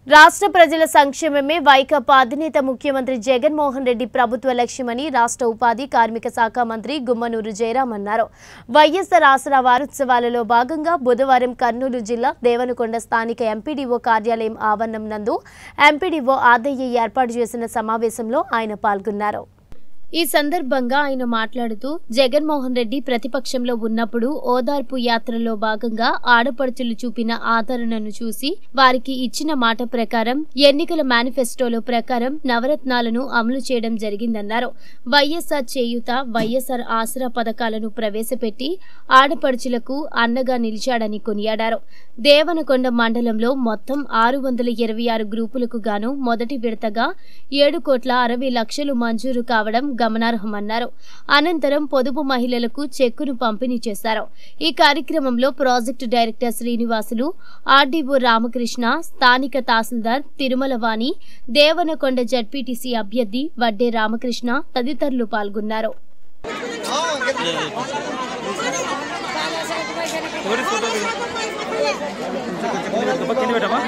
రాష్ట్ర ప్రజల సంక్షేమమే వైకాపా అధినేత ముఖ్యమంత్రి జగన్మోహన్ రెడ్డి ప్రభుత్వ లక్ష్యమని రాష్ట్ర ఉపాధి కార్మిక శాఖ మంత్రి గుమ్మనూరు జయరాం అన్నారు వైఎస్ఆర్ ఆసరా వారోత్సవాలలో భాగంగా బుధవారం కర్నూలు జిల్లా దేవనకొండ స్థానిక ఎంపీడీఓ కార్యాలయం ఆవరణం నందు ఎంపీడీఓ ఆదయ్య ఏర్పాటు చేసిన సమావేశంలో ఆయన పాల్గొన్నారు ఈ సందర్భంగా ఆయన మాట్లాడుతూ జగన్మోహన్ రెడ్డి ప్రతిపక్షంలో ఉన్నప్పుడు ఓదార్పు యాత్రలో భాగంగా ఆడపడుచులు చూపిన ఆదరణను చూసి వారికి ఇచ్చిన మాట ప్రకారం ఎన్నికల మేనిఫెస్టోలో ప్రకారం నవరత్నాలను అమలు చేయడం జరిగిందన్నారు వైఎస్ఆర్ చేయూత వైఎస్ఆర్ ఆసరా పథకాలను ప్రవేశపెట్టి ఆడపడుచులకు అండగా నిలిచాడని కొనియాడారు దేవనకొండ మండలంలో మొత్తం ఆరు వందల ఇరవై ఆరు గ్రూపులకు గాను మొదటి విడతగా ఏడు కోట్ల అరవై లక్షలు మంజూరు కావడం గమనార్హమన్నారు అనంతరం పొదుపు మహిళలకు చెక్కును పంపిణీ చేశారు ఈ కార్యక్రమంలో project director Srinivasulu RDO Ramakrishna స్థానిక తహసీల్దార్ తిరుమలవాణి దేవనకొండ జడ్పీటీసీ అభ్యర్థి వడ్డే రామకృష్ణ తదితరులు పాల్గొన్నారు ఎవరి ఫోటో కింద పెట్టమా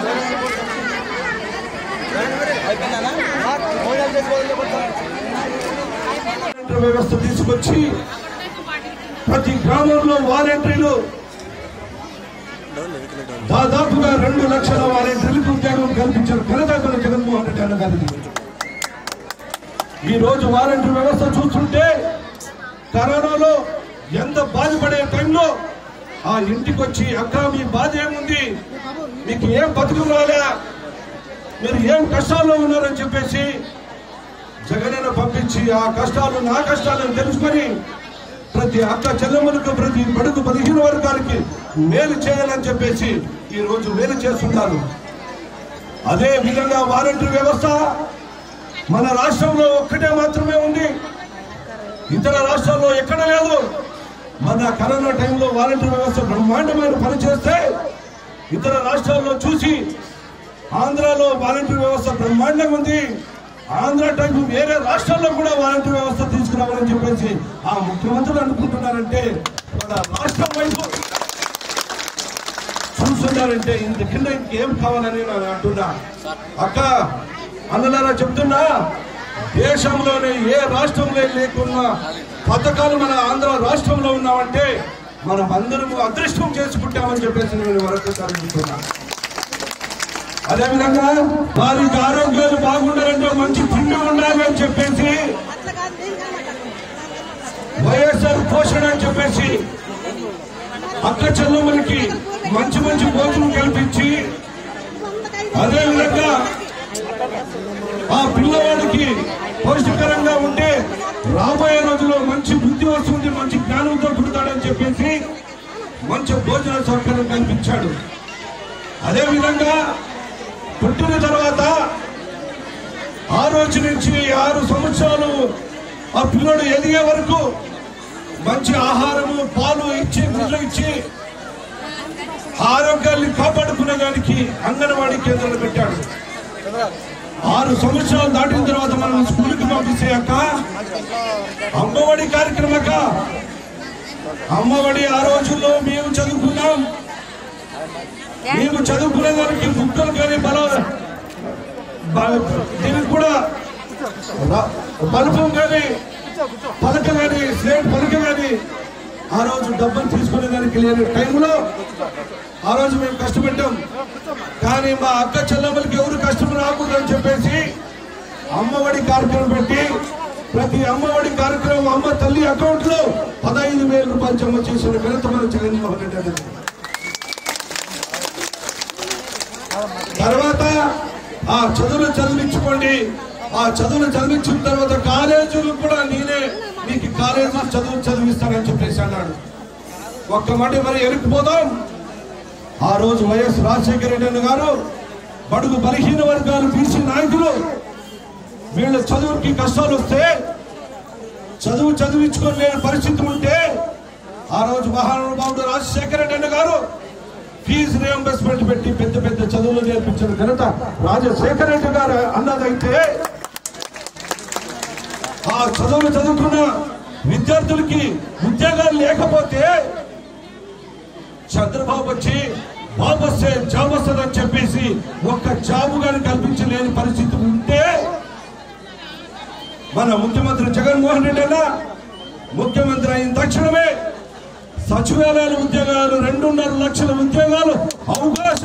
వాలంటీర్ వ్యవస్థ తీసుకొచ్చి ప్రతి గ్రామంలో వాలంటీర్లు దాదాపుగా రెండు లక్షల వాలంటీర్లకు ఉద్యోగం కల్పించిన ఘనత మన జగన్మోహన్ రెడ్డి అన్న గారిది ఈ రోజు వాలంటీర్ వ్యవస్థ చూస్తుంటే కరోనాలో ఎంత బాధపడే టైంలో ఆ ఇంటికి వచ్చి అక్క మీ బాధ ఏముంది మీకు ఏం బతుకు రాలే మీరు ఏం కష్టాల్లో ఉన్నారని చెప్పేసి జగనన్న పంపించి ఆ కష్టాలు నా కష్టాలను తెలుసుకొని ప్రతి అక్క చెల్లెమ్మలకు ప్రతి బడుగు పదిహేను వర్గాలకి మేలు చేయాలని చెప్పేసి ఈ రోజు మేలు చేస్తున్నారు అదే విధంగా వాలంటీర్ వ్యవస్థ మన రాష్ట్రంలో ఒక్కటే మాత్రమే ఉంది ఇతర రాష్ట్రాల్లో ఎక్కడ లేదు మన కరోనా టైంలో వాలంటీర్ వ్యవస్థ బ్రహ్మాండమైన పని చేస్తే ఇతర రాష్ట్రాల్లో చూసి ఆంధ్రాలో వాలంటీర్ వ్యవస్థ బ్రహ్మాండంగా ఉంది ఆంధ్ర టైపు వేరే రాష్ట్రాల్లో కూడా వాలంటీర్ వ్యవస్థ తీసుకురావాలని చెప్పేసి ఆ ముఖ్యమంత్రులు అనుకుంటున్నారంటే మన రాష్ట్రం వైపు చూస్తున్నారంటే ఇంత కింద ఇంకేం కావాలని నేను అంటున్నా అక్క అన్నలారా చెప్తున్నా దేశంలోనే ఏ రాష్ట్రంలో లేకున్నా పథకాలు మన ఆంధ్ర రాష్ట్రంలో ఉన్నామంటే మనం అందరం అదృష్టం చేసుకుంటామని చెప్పేసి నేను మరొకసారి చెప్తున్నా అదేవిధంగా వారికి ఆరోగ్యాలు బాగుండాలంటే మంచి తిండి ఉండాలి అని చెప్పేసి వైఎస్ఆర్ పోషణ అని చెప్పేసి అక్క చెల్లెమ్మలకి మంచి మంచి భోజనం కల్పించి అదేవిధంగా ఆ పిల్లవాడికి పౌష్టికరంగా ఉంటే రాబోయే రోజుల్లో మంచి బుద్ధి వస్తుంది మంచి జ్ఞానంతో పుడతాడని చెప్పేసి మంచి భోజన సౌకర్యం కల్పించాడు అదేవిధంగా పుట్టిన తర్వాత ఆ రోజు నుంచి ఆరు సంవత్సరాలు ఆ పిల్లడు ఎదిగే వరకు మంచి ఆహారము పాలు ఇచ్చి గుడ్లు ఇచ్చి ఆరోగ్యాన్ని కాపాడుకునే దానికి అంగన్వాడీ కేంద్రాలు పెట్టాడు ఆరు సంవత్సరాలు దాటిన తర్వాత మనం స్కూల్కి పంపిస్తాక అమ్మఒడి కార్యక్రమక అమ్మఒడి ఆ రోజుల్లో మేము చదువుకున్నాం మేము చదువుకునే దానికి బుక్కలు కానీ బల బ- దీనికి కూడా ర- బల్బం కానీ పలక కానీ స్లేట్ పలక కానీ ఆ రోజు డబ్బులు తీసుకునే దానికి లేని టైంలో ఆ రోజు మేము కష్టపెట్టాం కానీ మా అక్క చెల్లెమ్మలకి ఎవరు కష్టం రాకూడదని చెప్పేసి అమ్మఒడి కార్యక్రమం పెట్టి ప్రతి అమ్మఒడి కార్యక్రమం అమ్మ తల్లి అకౌంట్ లో పదహైదు వేల రూపాయలు జమ చేసిన ఘనత మన జగన్మోహన్ రెడ్డి అనేది తర్వాత ఆ చదువులు చదివించుకోండి ఆ చదువులు చదివించిన తర్వాత కాలేజీలు కూడా నేనే మీకు కాలేజీ చదువు చదివిస్తానని చెప్పేసి అన్నాడు ఒక్క మాట మరి ఎరుకుపోదాం ఆ రోజు వైఎస్ రాజశేఖర రెడ్డి గారు బడుగు బలహీన వర్గాలు బీసీ నాయకులు వీళ్ళ చదువుకి కష్టాలు వస్తే చదువు చదివించుకోలేని పరిస్థితి ఉంటే ఆ రోజు మహానుభావుడు రాజశేఖర రెడ్డి గారు ఫీజు రియంబర్స్మెంట్ పెట్టి పెద్ద పెద్ద చదువులు నేర్పించిన ఘనత రాజశేఖర రెడ్డి గారు అన్నదైతే ఆ చదువులు చదువుకున్న విద్యార్థులకి ఉద్యోగాలు లేకపోతే చంద్రబాబు వచ్చి బాబు వస్తే జాబ్ వస్తుందని చెప్పేసి ఒక్క జాబ్ కానీ కల్పించలేని పరిస్థితి ఉంటే మన ముఖ్యమంత్రి జగన్మోహన్ రెడ్డి అన్న ముఖ్యమంత్రి అయిన తక్షణమే సచివాలయాల ఉద్యోగాలు రెండున్నర లక్షల ఉద్యోగాలు అవకాశం